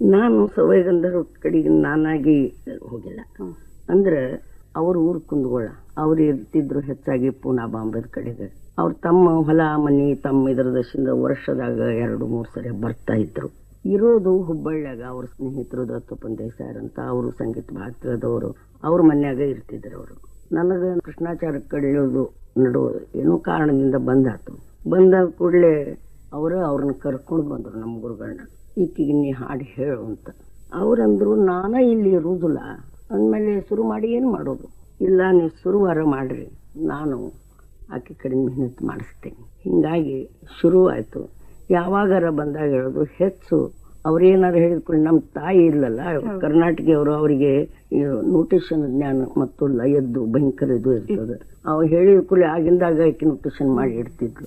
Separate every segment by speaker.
Speaker 1: ನಾನು ಸವಯಗಂಧರ ಕಡೆಗೆ ನಾನಾಗಿ ಹೋಗಿಲ್ಲ ಅಂದ್ರೆ ಅವ್ರ ಊರು ಕುಂದಗೋಳ ಅವ್ರು ಇರ್ತಿದ್ರು ಹೆಚ್ಚಾಗಿ ಪೂನಾ ಬಾಂಬೆದ ಕಡೆಗೆ ಅವ್ರು ತಮ್ಮ ಹೊಲ ಮನಿ ತಮ್ಮ ಇದ್ರ ದಶಿಂದ ವರ್ಷದಾಗ ಎರಡು ಮೂರು ಸರಿ ಬರ್ತಾ ಇದ್ರು ಇರೋದು ಹುಬ್ಬಳ್ಳಿಯಾಗ ಅವ್ರ ಸ್ನೇಹಿತರು ದತ್ತಪ್ಪನ್ ದೇಸಾಯರ್ ಅಂತ ಅವರು ಸಂಗೀತ ಭಾಳ ತಿಳಿದವರು ಅವ್ರ ಮನ್ಯಾಗ ಇರ್ತಿದ್ರು ಅವರು ನನಗೆ ಕೃಷ್ಣಾಚಾರ ಕಡೆಯೋದು ನಡುವ ಏನೋ ಕಾರಣದಿಂದ ಬಂದಾತು ಬಂದ ಕೂಡಲೇ ಅವರು ಅವ್ರನ್ನ ಕರ್ಕೊಂಡು ಬಂದರು ನಮ್ಮ ಗುರುಗಳನ್ನ ಈಕಿಗೆ ನೀ ಹಾಡು ಹೇಳು ಅಂತ ಅವ್ರಂದ್ರು ನಾನ ಇಲ್ಲಿ ಇರುವುದಿಲ್ಲ ಅಂದಮೇಲೆ ಶುರು ಮಾಡಿ ಏನು ಮಾಡೋದು ಇಲ್ಲ ನೀವು ಶುರುವಾರ ಮಾಡ್ರಿ ನಾನು ಆಕೆ ಕಡೆ ಮೆಹನತ್ ಮಾಡಿಸ್ತೇನೆ ಹಿಂಗಾಗಿ ಶುರು ಆಯಿತು ಯಾವಾಗಾರ ಬಂದಾಗ ಹೇಳೋದು ಹೆಚ್ಚು ಅವ್ರೇನಾರು ಹೇಳಿದ್ಕೊಳ್ಳಿ ನಮ್ಮ ತಾಯಿ ಇಲ್ಲಲ್ಲ ಕರ್ನಾಟಕದವರು ಅವರಿಗೆ ನ್ಯೂಟ್ರಿಷನ್ ಜ್ಞಾನ ಮತ್ತು ಲಯದ್ದು ಭಯಂಕರ ಇದು ಇರ್ತದೆ ಅವ್ ಹೇಳಿದ ಕೂಡಲೇ ಆಗಿಂದಾಗ ಆಕೆ ನ್ಯೂಟ್ರಿಷನ್ ಮಾಡಿ ಇಡ್ತಿದ್ಲು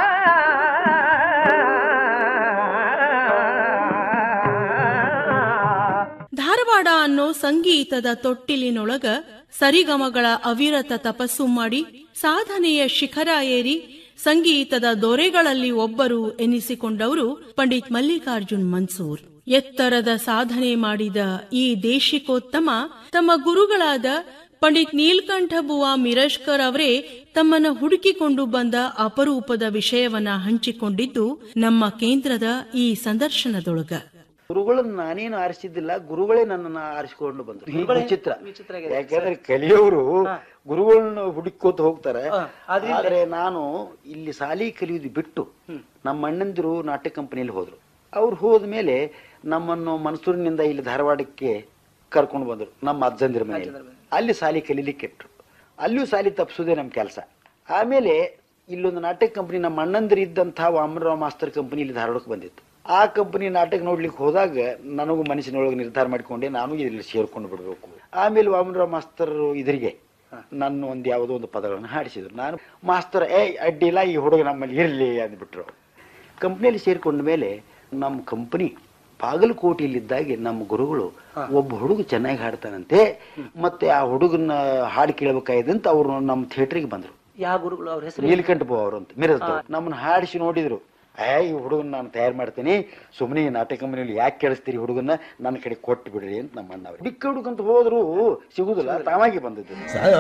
Speaker 2: ಧಾರವಾಡ ಅನ್ನೋ ಸಂಗೀತದ ತೊಟ್ಟಿಲಿನೊಳಗ ಸರಿಗಮಗಳ ಅವಿರತ ತಪಸ್ಸು ಮಾಡಿ ಸಾಧನೆಯ ಶಿಖರ ಏರಿ ಸಂಗೀತದ ದೊರೆಗಳಲ್ಲಿ ಒಬ್ಬರು ಎನಿಸಿಕೊಂಡವರು ಪಂಡಿತ್ ಮಲ್ಲಿಕಾರ್ಜುನ್ ಮನ್ಸೂರ್ ಎತ್ತರದ ಸಾಧನೆ ಮಾಡಿದ ಈ ದೇಶಿಕೋತ್ತಮ ತಮ್ಮ ಗುರುಗಳಾದ ಪಂಡಿತ್ ನೀಲ್ಕಂಠ ಬುವಾ ಮಿರಜ್ಕರ್ ಅವರೇ ತಮ್ಮನ್ನ ಹುಡುಕಿಕೊಂಡು ಬಂದ ಅಪರೂಪದ ವಿಷಯವನ್ನ ಹಂಚಿಕೊಂಡಿದ್ದು ನಮ್ಮ ಕೇಂದ್ರದ ಈ ಸಂದರ್ಶನದೊಳಗ
Speaker 3: ಗುರುಗಳನ್ನ ನಾನೇನು ಆರಿಸಿದ್ದಿಲ್ಲ ಗುರುಗಳೇ ನನ್ನನ್ನ ಆರಿಸಿಕೊಂಡು ಬಂದ್ರು ಹೀಗೆ ವಿಚಿತ್ರ ಯಾಕಂದ್ರೆ ಕಲಿಯೋರು ಗುರುಗಳನ್ನ ಹುಡುಕೋತ ಹೋಗ್ತಾರೆ ಆದ್ರೆ ನಾನು ಇಲ್ಲಿ ಸಾಲಿ ಕಲಿಯುವುದು ಬಿಟ್ಟು ನಮ್ಮ ಅಣ್ಣಂದಿರು ನಾಟ್ಯ ಕಂಪನಿಯಲ್ಲಿ ಹೋದ್ರು ಅವ್ರು ಹೋದ್ಮೇಲೆ ನಮ್ಮನ್ನು ಮನ್ಸೂರಿನಿಂದ ಇಲ್ಲಿ ಧಾರವಾಡಕ್ಕೆ ಕರ್ಕೊಂಡು ಬಂದ್ರು ನಮ್ಮ ಅಜ್ಜಂದಿರ ಮನೆಯಲ್ಲಿ ಅಲ್ಲಿ ಸಾಲಿ ಕಲೀಲಿಕ್ಕೆ ಇಟ್ರು ಅಲ್ಲಿಯೂ ಸಾಲಿ ತಪ್ಪಿಸೋದೇ ನಮ್ಮ ಕೆಲಸ ಆಮೇಲೆ ಇಲ್ಲೊಂದು ನಾಟಕ ಕಂಪನಿ ನಮ್ಮ ಅಣ್ಣಂದಿರು ಇದ್ದಂತಹ ವಾಮನರಾವ್ ಮಾಸ್ತರ್ ಕಂಪನಿ ಇಲ್ಲಿ ಧಾರವಾಡಕ್ಕೆ ಬಂದಿತ್ತು ಆ ಕಂಪನಿ ನಾಟಕ ನೋಡ್ಲಿಕ್ಕೆ ಹೋದಾಗ ನನಗೂ ಮನಸ್ಸಿನೊಳಗೆ ನಿರ್ಧಾರ ಮಾಡಿಕೊಂಡೆ ನಾನು ಇಲ್ಲಿ ಸೇರ್ಕೊಂಡು ಬಿಡಬೇಕು ಆಮೇಲೆ ವಾಮನರಾವ್ ಮಾಸ್ತರ್ ಇದರಿಗೆ ನನ್ನ ಒಂದು ಯಾವುದೋ ಒಂದು ಪದಗಳನ್ನು ಹಾಡಿಸಿದ್ರು ನಾನು ಮಾಸ್ತರ್ ಏ ಅಡ್ಡಿಲ್ಲ ಈ ಹುಡುಗ ನಮ್ಮಲ್ಲಿ ಇರಲಿ ಅಂದ್ಬಿಟ್ರು ಕಂಪ್ನಿಯಲ್ಲಿ ಸೇರ್ಕೊಂಡ ಮೇಲೆ ನಮ್ಮ ಕಂಪನಿ ಬಾಗಲಕೋಟೆಯಲ್ಲಿದ್ದಾಗೆ ನಮ್ಮ ಗುರುಗಳು ಒಬ್ಬ ಹುಡುಗ ಚೆನ್ನಾಗಿ ಹಾಡ್ತಾನಂತೆ ಮತ್ತೆ ಆ ಹುಡುಗನ ಹಾಡು ಕೇಳಬೇಕಾಯ್ದಂತ ಅವ್ರು ನಮ್ಮ ಥಿಯೇಟರ್ಗೆ ಬಂದ್ರು
Speaker 4: ಯಾವ ಗುರುಗಳು ಅವ್ರ ಹೆಸರು
Speaker 3: ನೀಲಕಂಠ ಬೋ ಅವರು ಅಂತ ಮಿರಜ್ ನಮ್ಮನ್ನ ಹಾಡಿಸಿ ನೋಡಿದ್ರು ಏ ಈ ಹುಡುಗನ ನಾನು ತಯಾರು ಮಾಡ್ತೀನಿ ಸುಮ್ಮನೆ ಈ ನಾಟಕ ಕಂಪನಿಯಲ್ಲಿ ಯಾಕೆ ಕೇಳಿಸ್ತೀರಿ ಹುಡುಗನ್ನ ನನ್ನ ಕಡೆ ಕೊಟ್ಟು ಬಿಡ್ರಿ ಅಂತ ನಮ್ಮ ಅಣ್ಣ ಬಿಕ್ಕ ಹುಡುಗಂತ ಹೋದ್ರು ಸಿಗುದಿಲ್ಲ ತಾವಾಗಿ ಬಂದದ್ದು